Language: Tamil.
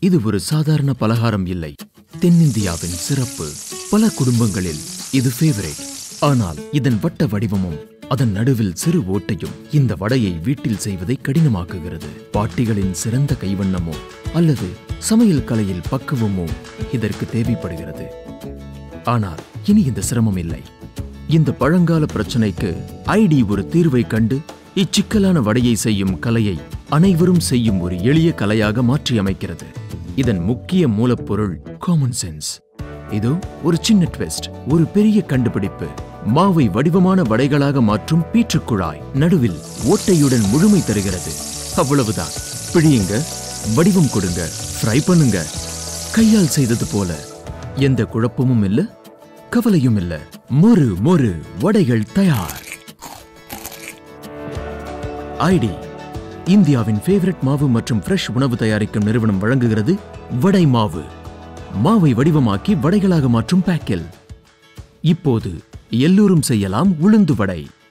இது ஒரு சாதாரண பலகாரம் இல்லை தென்னிந்தியாவின் சிறப்பு பல குடும்பங்களில் இது ஃபேவரேட் ஆனால் இதன் வட்ட வடிவமும் அதன் நடுவில் சிறு ஓட்டையும் இந்த வடையை வீட்டில் செய்வதை கடினமாக்குகிறது பாட்டிகளின் சிறந்த கைவண்ணமோ அல்லது சமையல் கலையில் பக்குவமோ இதற்கு தேவைப்படுகிறது ஆனால் இனி இந்த சிரமம் இல்லை இந்த பழங்கால பிரச்சனைக்கு ஐடி ஒரு தீர்வை கண்டு இச்சிக்கலான வடையை செய்யும் கலையை அனைவரும் செய்யும் ஒரு எளிய கலையாக மாற்றியமைக்கிறது இதன் முக்கிய மூலப்பொருள் காமன் சென்ஸ் இதோ ஒரு சின்ன ட்விஸ்ட் ஒரு பெரிய கண்டுபிடிப்பு மாவை வடிவமான வடைகளாக மாற்றும் பீற்றுக் குழாய் நடுவில் ஓட்டையுடன் முழுமை தருகிறது அவ்வளவுதான் பிழியுங்க வடிவம் கொடுங்க ஃப்ரை பண்ணுங்க கையால் செய்தது போல எந்த குழப்பமும் இல்ல கவலையும் இல்ல மொறு மொறு வடைகள் தயார் ஐடி இந்தியாவின் ஃபேவரட் மாவு மற்றும் ஃப்ரெஷ் உணவு தயாரிக்கும் நிறுவனம் வழங்குகிறது வடை மாவு மாவை வடிவமாக்கி வடைகளாக மாற்றும் பேக்கில் இப்போது எல்லோரும் செய்யலாம் உளுந்து வடை